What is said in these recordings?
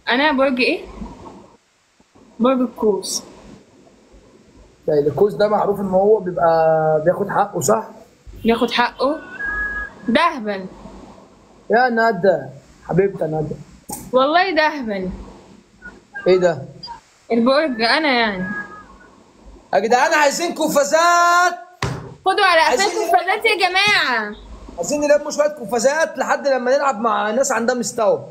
انا برج ايه برج القوس يعني الكوز ده معروف ان هو بيبقى بياخد حقه صح؟ ياخد حقه دهبل يا ندى حبيبتي يا ندى والله دهبل ايه ده؟ البرج انا يعني يا جدعان عايزين قفازات خدوا على عايزين- قفاكم فلات يا جماعه عايزين نلم شويه قفازات لحد لما نلعب مع ناس عندها مستوى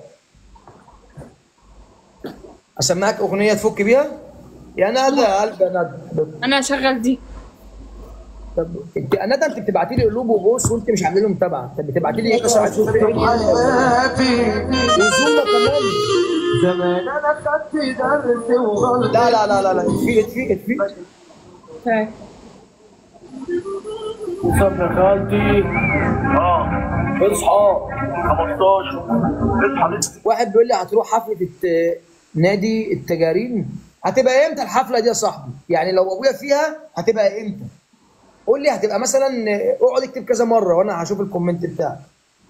اسمعك اغنيه تفك بيها يا ندى يا قلبي يا ندى انا هشغل دي طب انت يا ندى انت بتبعتي لي قلوب وبوس وانت مش عامله له متابعه طب بتبعتي لي ايه بس عايز تشوفي ايه حياتي وزومه كمان زمان انا خدت درس وغلط لا لا لا لا لا اتفي اتفي اتفي طيب. وصلنا يا خالتي اه اصحى 15 اصحى لسه واحد بيقول لي هتروح حفله الت... نادي التجارين هتبقى امتى الحفله دي يا صاحبي يعني لو ابويا فيها هتبقى امتى قول لي هتبقى مثلا اقعد اكتب كذا مره وانا هشوف الكومنت بتاعك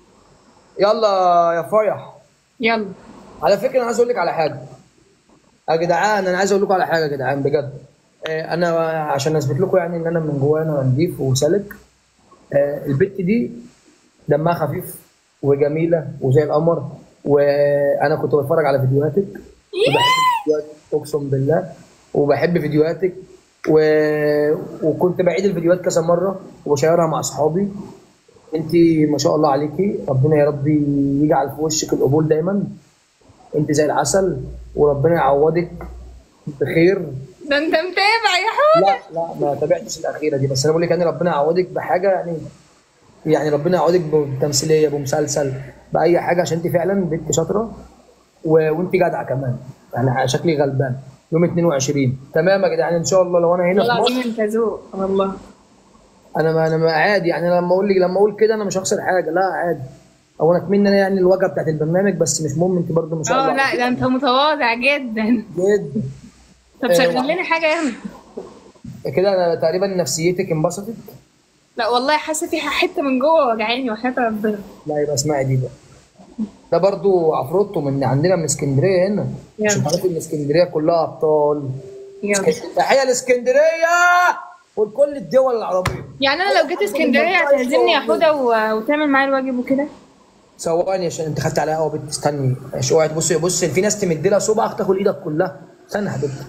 يلا يا فايح يلا على فكره انا عايز اقول لك على حاجه يا جدعان انا عايز اقول لكم على حاجه يا جدعان بجد آه، انا عشان اثبت لكم يعني ان انا من جوانا نضيف وسالك آه، البت دي دمها خفيف وجميله وزي القمر وانا كنت بتفرج على فيديوهاتك وبحب فيديوهاتك اقسم بالله وبحب فيديوهاتك و... وكنت بعيد الفيديوهات كذا مره وبشيرها مع اصحابي انت ما شاء الله عليكي ربنا يا رب يجعل في وشك القبول دايما انت زي العسل وربنا يعوضك بخير ده انت متابع يا حود لا لا ما تابعتش الاخيره دي بس انا بقول لك يعني ربنا يعوضك بحاجه يعني يعني ربنا يعوضك بتمثيليه بمسلسل باي حاجه عشان انت فعلا بنت شاطره و... وانت جدعه كمان يعني شكلي غلبان يوم 22 تمام يا جدعان ان شاء الله لو انا هنا في والله مصر العظيم انت ذوق والله انا ما انا ما عادي يعني لما اقول لك لما اقول كده انا مش هخسر حاجه لا عادي او انا كمان انا يعني الواجهه بتاعت البرنامج بس مش مهم انت برضه ما شاء الله اه لا ده انت متواضع جدا جدا طب آه، شغل لنا حاجه يلا كده انا تقريبا نفسيتك انبسطت لا والله حاسه في حته من جوه وجعاني وحياه ربنا لا يبقى اسمعي دي بقى ده برضو عفروتو من عندنا من اسكندريه هنا يلا. عشان تعرفي ان اسكندريه كلها ابطال يلا تحيه لاسكندريه ولكل الدول العربيه يعني انا لو جيت اسكندريه هتعزمني يا حوده و... وتعمل معايا الواجب وكده ثواني عشان انت خدت عليها قوي بنت استني مش اوعي تبصي بص في ناس تمد لها صبعك تاخد ايدك كلها استنى يا حبيبتي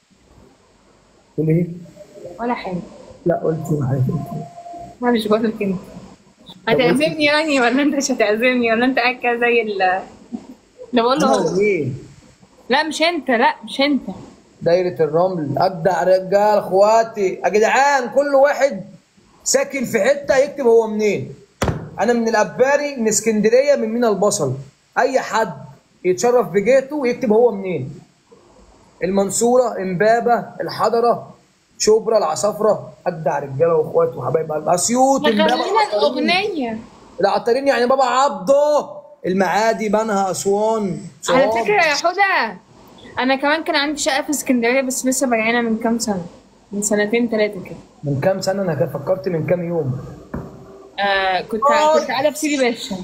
تقول ايه؟ ولا حاجه لا قلت معاك انا مش بقول لك انت هتعزمني يعني ولا انت مش هتعزمني ولا انت قاعد كده زي ال اللي بقول له هو. ايه؟ لا مش انت لا مش انت دايرة الرمل أجدع رجال اخواتي يا جدعان كل واحد ساكن في حتة يكتب هو منين أنا من الأباري من اسكندرية من مينا البصل أي حد يتشرف بجيته يكتب هو منين المنصورة إمبابة الحضرة شبرا العصافرة أجدع رجالة واخوات وحبايب قلب أسيوط شغل إمبابة لنا العطارين. الاغنيه العطارين يعني بابا عبده المعادي بنها أسوان على صواب. فكره يا حوده انا كمان كان عندي شقه في اسكندريه بس لسه بايعينها من كام سنه من سنتين ثلاثه كده من كام سنة أنا كده فكرت من كام يوم آه كنت كنت قاعده في سيدي باشا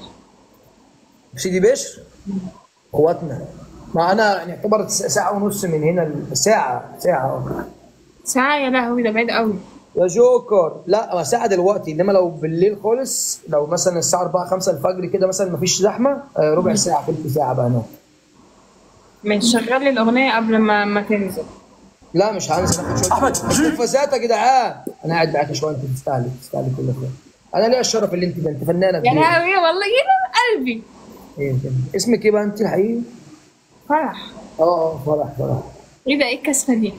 سيدي بشر اخواتنا ما انا يعني يعتبر ساعة ونص من هنا ل- ساعة ساعة ساعه يا لهوي ده بعيد قوي يا جوكر لا ما ساعة دلوقتي انما لو بالليل خالص لو مثلا الساعة 4 5 الفجر كده مثلا مفيش زحمة آه، ربع ساعة تلت ساعة بقى هناك مش شغل لي الاغنيه قبل ما ما تنزل لا مش هنزل ناخد شوية قفازات يا جدعان انا قاعد معاك شوية انت تستاهلي تستاهلي كل خير انا ليا الشرف اللي انت ده انت فنانة يا كبيرة لهوي والله كده قلبي إيه كده؟ اسمك ايه بقى انت الحقيقي؟ فرح اه اه فرح فرح ايه ده ايه الكسفه دي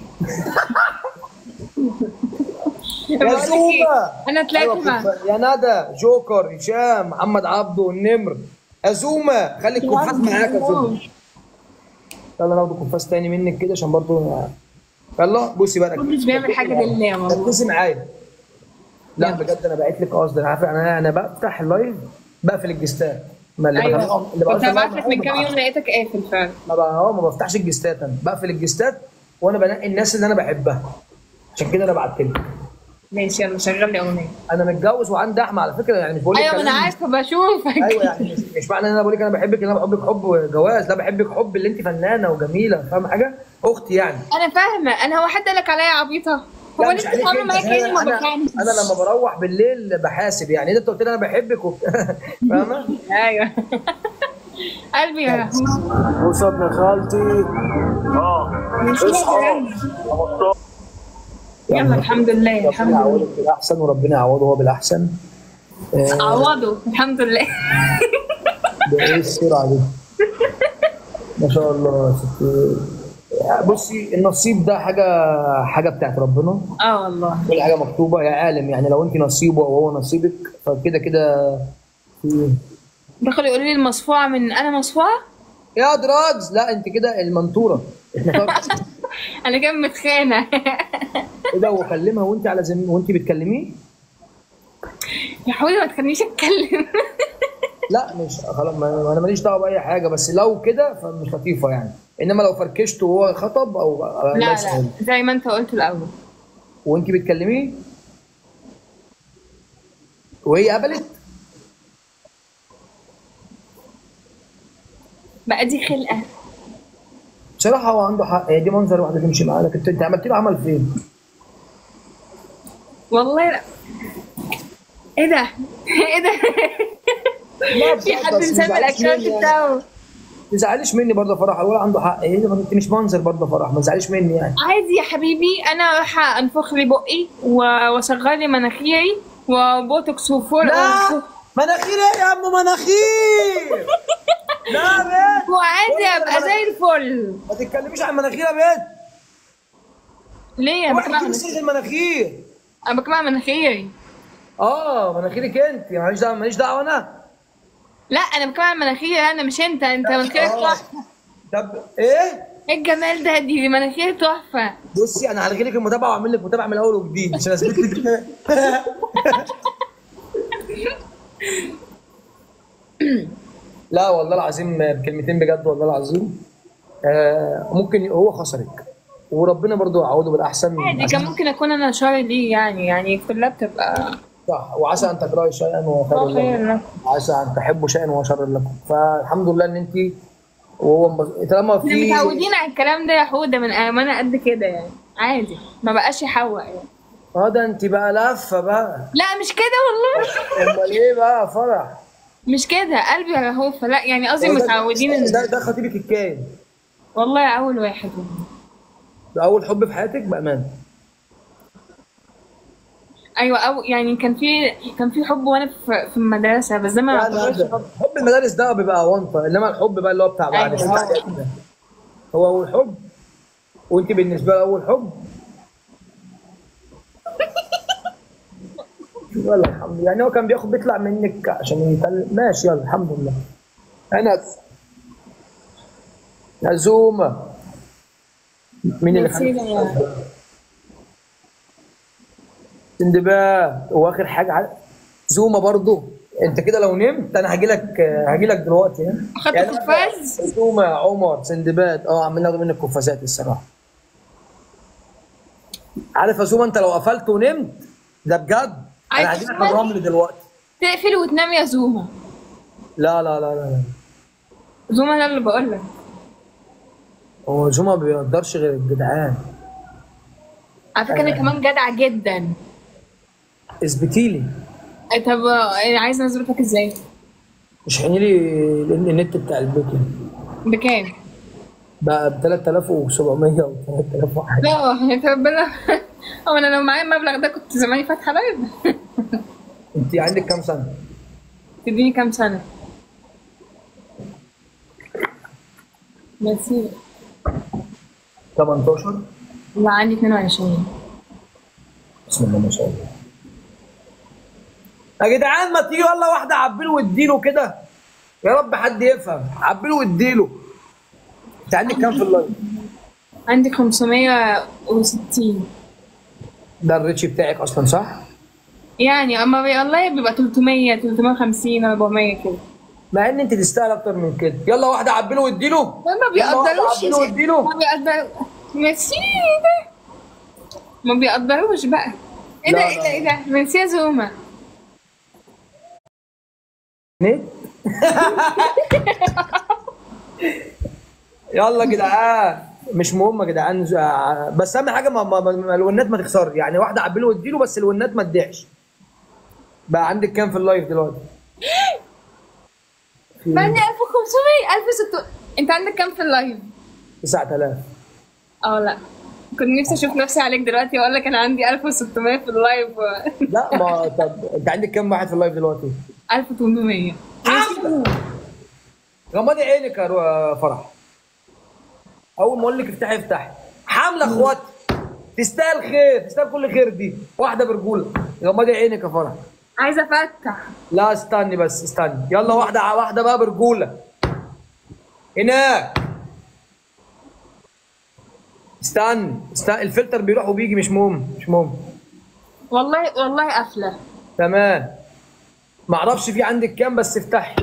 يا بقول لك زوبة إيه، انا طلعت أيوة مع كنت- يا ندى جوكر هشام محمد عبده النمر ازومه خلي الكفاس معاك يا زومه يلا ناخد كفاس تاني منك كده عشان برضه يلا بصي بقى محدش بيعمل حاجه لله والله ركزي معايا لا بجد انا بعت لك قصدي انا عارف انا انا بفتح اللايف بقفل الجستات ما اللي ايوه بخليهم- اللي كنت بقفل اللايف هبعت لك معاهم من كام ما يوم لقيتك قافل فعلا ما بقى اه ما بفتحش الجستات انا بقفل الجستات وانا بنقي الناس اللي انا بحبها عشان كده انا بعت لك ماشي يلا شغل لي اغنيه انا متجوز وعندي احمى على فكره يعني مش بقول لك ايوه ما انا كلام- عارفه بشوفك ايوه يعني مش, مش معنى ان انا بقول لك انا بحبك ان انا بحبك حب جواز لا بحبك حب اللي انت فنانه وجميله فاهم حاجه اختي يعني انا فاهمه انا هو حد قال لك عليا عبيطه هو لا انت مش عليك بتتعامل انت، معايا كاني ما انا بفهمش انا لما بروح بالليل بحاسب يعني انت قلت لي انا بحبك وب... فاهمه ايوه قلبي يا وصلنا خالتي اه اصحى 15 يلا الحمد لله ربنا الحمد لله يعوضك بالاحسن وربنا يعوضه هو بالاحسن آه، عوضوا الحمد لله ده ايه السرعه دي ما شاء الله يا ستي بصي النصيب ده حاجه حاجه بتاعت ربنا اه والله كل حاجه مكتوبه يا عالم يعني لو انت نصيبه وهو نصيبك فكده كده في دخلوا يقولوا لي المصفوعه من انا مصفوعه يا دراجز لا انت كده المنطوره احنا طب- انا كان متخانه ايه ده وكلمها وانت على زم... وانت بتكلميه يا حبيبي ما تخلينيش اتكلم لا مش خلاص ما انا ماليش دعوه باي حاجه بس لو كده فمش لطيفه يعني انما لو فركشت وهو خطب او لا الله لا يسهل. زي ما انت قلت الاول وانت بتكلميه وهي قبلت بقى دي خلقه بصراحه هو عنده حق هي دي منظر واحده تمشي معاه لكن انت- انت عملت له عمل فين؟ والله لا ايه ده ايه ده لا في بصراحة حد بس ما مسمي تزعليش الاكونت مني يعني. بتاعه ما تزعليش مني برضه يا فرح الولد عنده حق هي دي- انت مش منظر برضه يا فرح ما تزعليش مني يعني عادي يا حبيبي انا رايحه انفخ لي بقي و- واصغر لي مناخيري وبوتوكس وفور مناخير ايه يا عم مناخير لا يا بنت وعادي ابقى زي الفل ما تتكلميش عن مناخير يا بنت ليه انا واحد بكمع يجيب سيره المناخير انا بكمع مناخيري اه مناخيرك انت ماليش دعوه ماليش دعوه انا لا انا بكمع مناخيري انا مش انت انت مناخيرك آه. تحفه طب ايه ايه الجمال ده دي مناخيري تحفه بصي انا هلغي لك المتابعه واعمل لك متابعه من الاول وجديد عشان اثبت لك لا والله العظيم بكلمتين بجد والله العظيم آه ممكن هو خسرك وربنا برضو يعوضه بالاحسن عادي كان ممكن اكون انا شر ليه يعني يعني كلها بتبقى صح وعسى ان تكرهوا شيئا وهو خير اه خير لكم لك. عسى ان تحبوا شيئا وهو شر لكم فالحمد لله ان انت وهو مبس- طالما احنا في متعودين على الكلام ده يا حوده من ايامنا قد كده يعني عادي ما بقاش يحوق يعني اه ده انت بقى لفه بقى لا مش كده والله امال ايه بقى فرح مش كده قلبي يا رهوفه لا يعني قصدي هو ده- متعودين ان ده ده خطيبك الكاين والله اول واحد والله. ده اول حب في حياتك بامان ايوه او يعني كان في كان في حب وانا في في المدرسه بس ده ما لا، لا، يعتبرش ده- حب حب المدارس ده بيبقى وانطه انما الحب بقى اللي هو بتاع بعد أيوة. ست حياتك ده هو اول حب وانت بالنسبه له اول حب يلا الحمد لله يعني هو كان بياخد بيطلع منك عشان يتكلم ماشي يلا الحمد لله انا عزومه مين اللي نسينا خلف يا- سندباد واخر حاجه ع- زومه برضو انت كده لو نمت انا هاجي لك هاجي لك دلوقتي ها أخدت يعني قفاز؟ زومه عمر سندباد اه عمال ناخد منك قفازات الصراحه عارف يا زومه انت لو قفلت ونمت ده بجد عايز انا هاجي لك تشمل؟ الرمل دلوقتي تقفل وتنام يا زوما لا لا لا لا لا زوما انا اللي بقول لك هو زومه ما بيقدرش غير الجدعان على فكره انا كمان جدعه جدا اثبتي لي طب آه، عايز نظرتك ازاي اشحني لي لان النت بتاع البيت بكام بقى ب 3700 و 3000 وحاجه لا انت ربنا هو انا لو معايا المبلغ ده كنت زماني فاتحه لايف انت عندك كام سنه؟ تديني كام سنه ميرسي 18 لا عندي 22 بسم الله ما شاء الله يا جدعان ما تيجي والله واحده عبيله واديله كده يا رب حد يفهم عبيله واديله انت عندك كام في اللايف؟ عندي 560 ده الريتش بتاعك اصلا صح؟ يعني اما بي الله بيبقى 300 350 400 كده مع ان انت تستاهل اكتر من كده يلا واحده عبيله واديله ما يلا واحدة بيقدروش عبيله واديله ما بيقدروا ميرسي ده ما بيقدروش بقى ايه ده لا، ايه ده ايه ده ميرسي يا زوما نت يلا يا جدعان مش مهم يا جدعان ز- بس اهم حاجه ما, ما, ما الونات ما تخسر يعني واحده عبيله واديله بس الونات ما تضيعش بقى عندك كام في اللايف دلوقتي؟ ما عندي 1500 1600 انت عندك كام في اللايف 9000 اه لا كنت نفسي اشوف نفسي عليك دلوقتي واقول لك انا عندي 1600 في اللايف و... لا ما طب انت عندك كام واحد في اللايف دلوقتي؟ 1800 غمضي عينك يا رو- فرح اول ما اقول لك افتحي افتحي حامله اخواتي تستاهل خير تستاهل كل خير دي واحده برجوله غمضي عينك يا فرح عايزه افتح لا استني بس استني يلا واحده واحده بقى برجوله هناك استني استني الفلتر بيروح وبيجي مش مهم مش مهم والله والله قافله تمام معرفش في عندك كام بس افتحي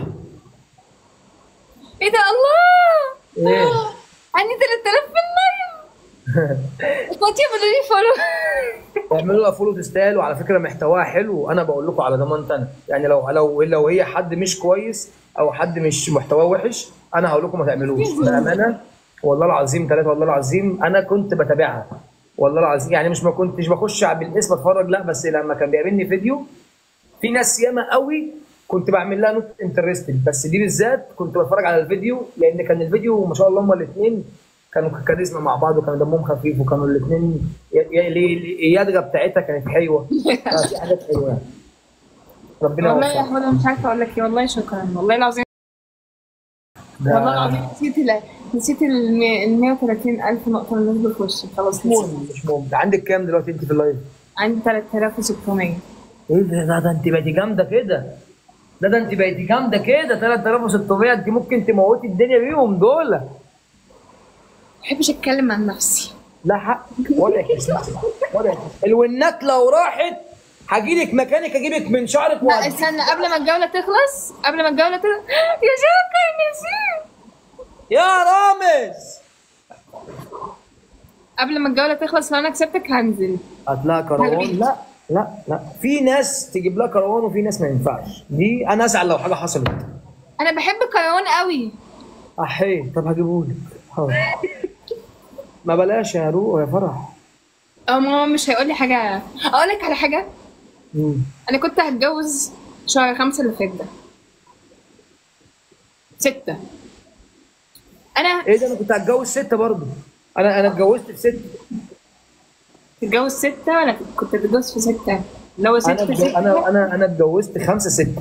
ايه ده الله ايه عندي 3000 في اللايف اخواتي يعملوا لي فولو اعملوا لها فولو تستاهل وعلى فكره محتواها حلو انا بقول لكم على ضمانتي انا يعني لو لو لو هي حد مش كويس او حد مش محتواه وحش انا هقول لكم ما تعملوش بامانه والله العظيم ثلاثه والله العظيم انا كنت بتابعها والله العظيم يعني مش ما كنتش بخش بالاسم اتفرج لا بس لما كان بيقابلني فيديو في ناس ياما قوي كنت بعمل لها نوت انترستد بس دي بالذات كنت بتفرج على الفيديو لان كان الفيديو ما شاء الله هما الاثنين كانوا كاريزما مع بعض وكانوا دمهم خفيف وكانوا الاثنين اليدغه بتاعتها كانت حلوه آه، في حاجات حلوه يعني ربنا والله يا يوفقك حوده مش عارفه اقول لك ايه والله شكرا والله العظيم ده والله العظيم نسيت ال نسيت ال 130 الف نقطه اللي نزلوا في وشي خلاص مش نسيت مهم مش مهم ده عندك كام دلوقتي انت في اللايف؟ عندي 3600 ايه ده ده, ده انت بقيتي جامده كده ده ده انت بقيتي جامده كده 3600 انت ممكن تموتي الدنيا بيهم دول ما بحبش اتكلم عن نفسي لا حق ولا يكسب ولا يكسب الونات لو راحت هجيلك مكانك اجيبك من شعرك لا وأديك. استنى قبل ما الجوله تخلص قبل ما الجوله تخلص يا شكرا نسيت يا رامز قبل ما الجوله تخلص لو انا كسبتك هنزل هتلاقي كروان هجيب. لا لا لا في ناس تجيب لها كروان وفي ناس ما ينفعش دي انا ازعل لو حاجه حصلت انا بحب كيون قوي احي طب هجيبهولك حاضر ما بلاش يا رو يا فرح اه ماما مش هيقول لي حاجه اقول لك على حاجه مم. انا كنت هتجوز شهر خمسة اللي فات ده ستة انا ايه ده انا كنت هتجوز ستة برضه انا انا اتجوزت في ستة تتجوز ستة ولا كنت هتتجوز في ستة لو انا ستة اتج- ستة انا انا انا اتجوزت خمسة ستة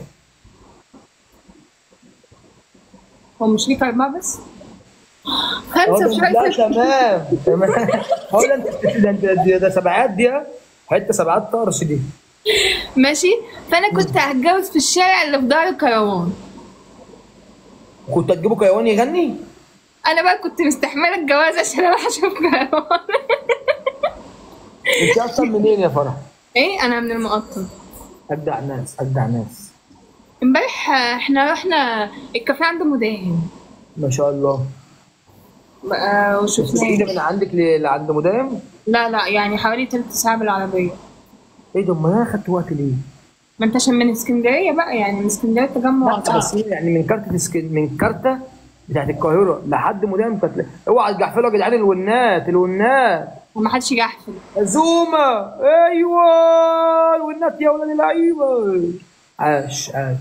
هو مش ليك أربعة بس اه خمسة ده- في لا شهر تمام تمام هو ده انت ده انت ده, ده سبعات دي ها؟ حته سبعات طرش دي ماشي فأنا كنت هتجوز في الشارع اللي في دار الكروان كنت هتجيبه كيوان يغني أنا بقى كنت مستحملة الجواز عشان أروح أشوف كروان انت اصلا منين يا فرح؟ إيه أنا من المقطم اجدع ناس اجدع ناس امبارح آه، احنا رحنا الكافيه عند مداهم ما شاء الله بقى بس ايه وشفناه ده من عندك ل- لعند مدام؟ لا لا يعني حوالي تلت ساعة بالعربية ايه ده امال انا خدت وقت ليه؟ ما انت عشان من اسكندرية بقى يعني من اسكندرية تجمع لا بس هي يعني من كارتة اسك- من كارتة بتاعت القاهرة لحد مدام كانت اوعى تجحفلوا يا جدعان الونات الونات وما حدش يجحفل زوما ايوه الونات يا ولاد اللعيبه عاش عاش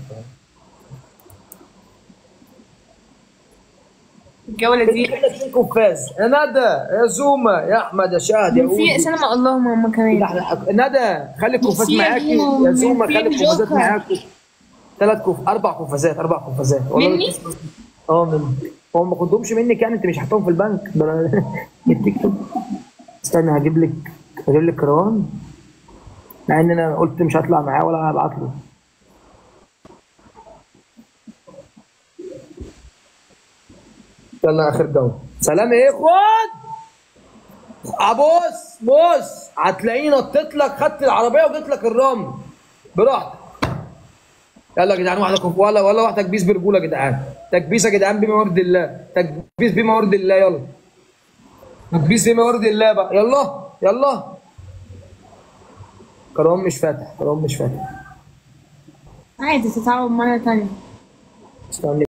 الجولة دي كده اتنين كفاز يا ندى يا زوما يا احمد يا شهد يا في أودي. سلام اللهم هم كمان لا، لا، ندى خلي الكفاز ميرسي يا معاكي زينو، يا زوما ميرسي خلي الكفازات جوكر. معاكي ثلاث كف اربع كفازات اربع كفازات والله مني؟ اه مني هو ما خدهمش منك يعني انت مش حاطهم في البنك ده انا مديك كده. استنى هجيب لك هجيب لك كروان مع ان انا قلت مش هطلع معاه ولا هبعت له يلا اخر جوله سلام يا اخوان ابص بص هتلاقيني نطيت لك خدت العربيه وجيت لك الرمل براحتك يلا يا جدعان واحده كف ولا ولا واحده تكبيس برجوله يا جدعان تكبيس يا جدعان بما يرضي الله تكبيس بما يرضي الله يلا تكبيس بما يرضي الله بقى يلا يلا كروان مش فاتح كروان مش فاتح عادي تتعود مرة تانية استنى